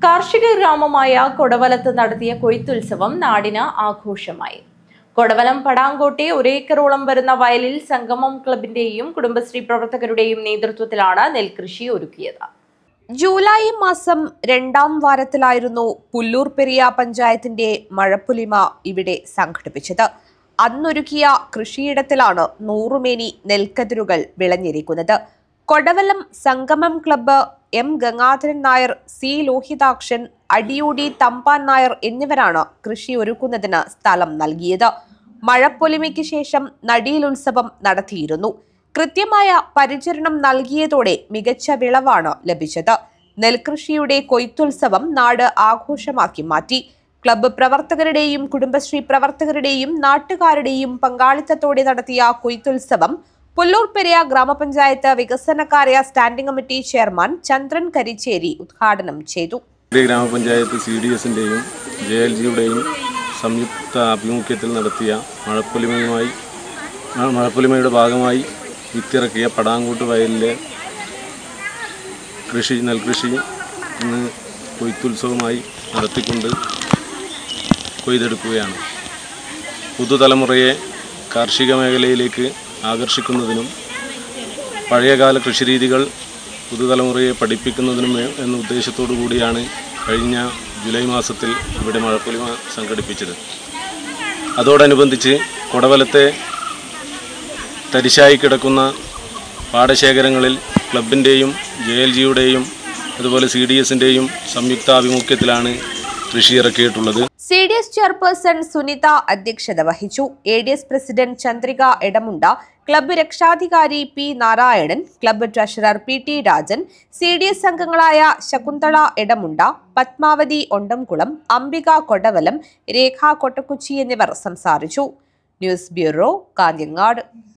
കാർഷിക ഗ്രാമമായ കൊടവലത്ത് നടത്തിയ കൊയ്ത്തുത്സവം നാടിന് ആഘോഷമായി കൊടവലം പടാങ്കോട്ടെ ഒരേക്കറോളം വരുന്ന വയലിൽ സംഗമം ക്ലബിന്റെയും കുടുംബശ്രീ പ്രവർത്തകരുടെയും നേതൃത്വത്തിലാണ് നെൽകൃഷി ഒരുക്കിയത് ജൂലൈ മാസം രണ്ടാം വാരത്തിലായിരുന്നു പുല്ലൂർ പെരിയ പഞ്ചായത്തിന്റെ മഴപ്പുലിമ ഇവിടെ സംഘടിപ്പിച്ചത് അന്നൊരുക്കിയ കൃഷിയിടത്തിലാണ് നൂറുമേനി നെൽക്കതിരുകൾ വിളഞ്ഞിരിക്കുന്നത് Kodavalam Sangamam club M Gangadharan Nair C Lohithakshan Adiyodi Thampan Nair എന്നിവരാണ് കൃഷി ഒരുക്കുന്നതിന് സ്ഥലം നൽകിയത് മഴപ്പൊലിമയ്ക്ക് ശേഷം നടീലുത്സവം നടത്തിയിരുന്നു കൃത്യമായ പരിചരണം നൽകിയതോടെ മികച്ച വിളവാണ് ലഭിച്ചത് നെൽകൃഷിയുടെ കൊയ്ത്തുത്സവം നാട് ആഘോഷമാക്കി മാറ്റി ക്ലബ്ബ് പ്രവർത്തകരുടെയും കുടുംബശ്രീ പ്രവർത്തകരുടെയും നാട്ടുകാരുടെയും പങ്കാളിത്തത്തോടെ നടത്തിയ കൊയ്ത്തുത്സവം പുല്ലൂർ പെരിയ ഗ്രാമപഞ്ചായത്ത് വികസനകാര്യ standing committee chairman Chandran Karicheri ഉദ്ഘാടനം ചെയ്തു പുതിയ ഗ്രാമപഞ്ചായത്ത് സി ഡി എസിൻ്റെയും ജെ എൽ ജിയുടെയും സംയുക്ത ആഭിമുഖ്യത്തിൽ നടത്തിയ മഴപ്പൊലിമയുമായി മ- മഴപ്പൊലിമയുടെ ഭാഗമായി വിത്തിറക്കിയ പടാങ്കൂട്ട് വയലിലെ കൃഷി നെൽകൃഷി ഇന്ന് കൊയ്ത്തുത്സവമായി നടത്തിക്കൊണ്ട് കൊയ്തെടുക്കുകയാണ് പുതുതലമുറയെ കാർഷിക മേഖലയിലേക്ക് ആകർഷിക്കുന്നതിനും പഴയകാല കൃഷിരീതികൾ പുതുതലമുറയെ പഠിപ്പിക്കുന്നതിനും വേ- എന്ന ഉദ്ദേശത്തോടു കൂടിയാണ് കഴിഞ്ഞ ജൂലൈ മാസത്തിൽ ഇവിടെ മഴപ്പൊലിമ സംഘടിപ്പിച്ചത് അതോടനുബന്ധിച്ച് കൊടവലത്തെ തരിശായി കിടക്കുന്ന പാടശേഖരങ്ങളിൽ ക്ലബിൻ്റെയും ജെ എൽ ജിയുടെയും അതുപോലെ സി ഡി എസിൻ്റെയും സംയുക്താഭിമുഖ്യത്തിലാണ് കൃഷി ഇറക്കിയിട്ടുള്ളത് C D S chairperson Sunitha അധ്യക്ഷത വഹിച്ചു A D S president Chandrika Edamunda club രക്ഷാധികാരി P Narayanan club treasurer P T Rajan C D S അംഗങ്ങളായ ശകുന്തള എടമുണ്ട പത്മാവതി ഒണ്ടംകുളം അംബിക കൊടവലം രേഖ കൊട്ടക്കുച്ചി എന്നിവർ സംസാരിച്ചു ന്യൂസ് ബ്യൂറോ കാഞ്ഞങ്ങാട്